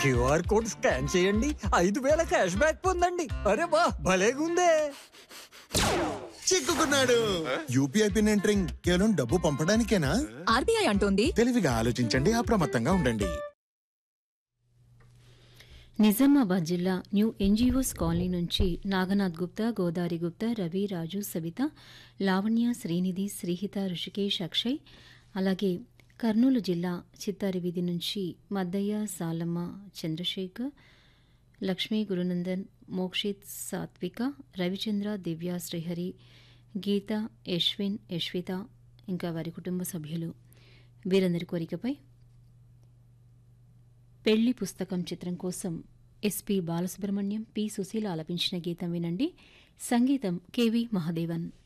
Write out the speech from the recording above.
QR code scan చేయండి ఐదు వేల క్యాష్ బ్యాక్ పొందండి అరే వా భలేగుందే చిక్కుకున్నాడు యూపీఐ పిన్ ఎంటరింగ్ కేవలం డబ్బు పంపడానికేనా ఆర్బీఐ అంటోంది తెలివిగా ఆలోచించండి అప్రమత్తంగా ఉండండి నిజామాబాద్ జిల్లా న్యూ ఎన్జీఓస్ కాలనీ నుంచి నాగనాథ్ గుప్తా గోదారి గుప్తా రవి రాజు సవిత లావణ్య శ్రీనిధి శ్రీహిత ఋషికేష్ అక్షయ్ అలాగే కర్నూలు జిల్లా చిత్తారి వీధి నుంచి మద్దయ్య సాలమ్మ చంద్రశేఖర్ లక్ష్మీ గురునందన్ మోక్షిత్ సాత్విక రవిచంద్ర దివ్య శ్రీహరి గీత యశ్విన్ యశ్విత ఇంకా వారి కుటుంబ సభ్యులు వీరందరి కోరికపై పెళ్లి పుస్తకం చిత్రం కోసం ఎస్పి బాలసుబ్రహ్మణ్యం పి సుశీల ఆలపించిన గీతం వినండి సంగీతం కెవి మహాదేవన్